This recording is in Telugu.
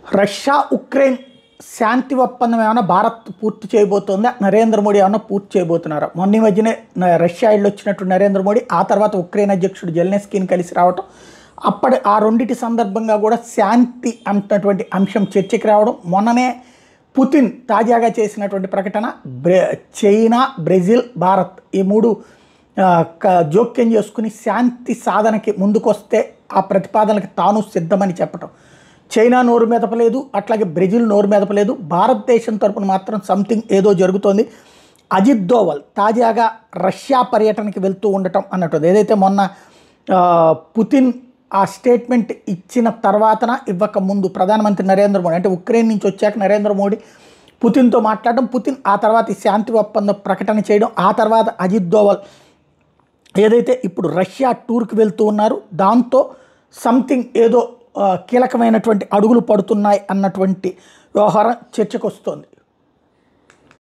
రష్యా ఉక్రెయిన్ శాంతి ఒప్పందం ఏమైనా భారత్ పూర్తి చేయబోతోందా నరేంద్ర మోడీ ఏమైనా పూర్తి చేయబోతున్నారా మొన్న ఈ మధ్యనే న- రష్యా ఇళ్ళు వచ్చినట్టు నరేంద్ర మోడీ ఆ తర్వాత ఉక్రెయిన్ అధ్యక్షుడు జెల్నెస్కీని కలిసి రావటం అప్పటి ఆ రెండిటి సందర్భంగా కూడా శాంతి అన్నటువంటి అంశం చర్చకి రావడం మొన్ననే పుతిన్ తాజాగా చేసినటువంటి ప్రకటన బ్రె చైనా బ్రెజిల్ భారత్ ఈ మూడు ఆ, క- జోక్యం చేసుకుని శాంతి సాధనకి ముందుకొస్తే ఆ ప్రతిపాదనకి తాను సిద్ధమని చెప్పటం చైనా నోరు మెదపలేదు అట్లాగే బ్రెజిల్ నోరు మెదపలేదు భారతదేశం తరపున మాత్రం సంథింగ్ ఏదో జరుగుతోంది అజిత్ దోవల్ తాజాగా రష్యా పర్యటనకి వెళ్తూ ఉండటం అన్నట్టు ఏదైతే మొన్న ఆ, పుతిన్ ఆ స్టేట్మెంట్ ఇచ్చిన తర్వాతన ఇవ్వక ముందు ప్రధానమంత్రి నరేంద్ర మోడీ అంటే ఉక్రెయిన్ నుంచి వచ్చాక నరేంద్ర మోడీ పుతిన్తో మాట్లాడడం పుతిన్ ఆ తర్వాత ఈ శాంతి ఒప్పందం ప్రకటన చేయడం ఆ తర్వాత అజిత్ దోవల్ ఏదైతే ఇప్పుడు రష్యా టూర్కి వెళ్తూ ఉన్నారు దాంతో సంథింగ్ ఏదో ఆ, కీలకమైనటువంటి అడుగులు పడుతున్నాయి అన్నటువంటి వ్యవహారం చర్చకు వస్తోంది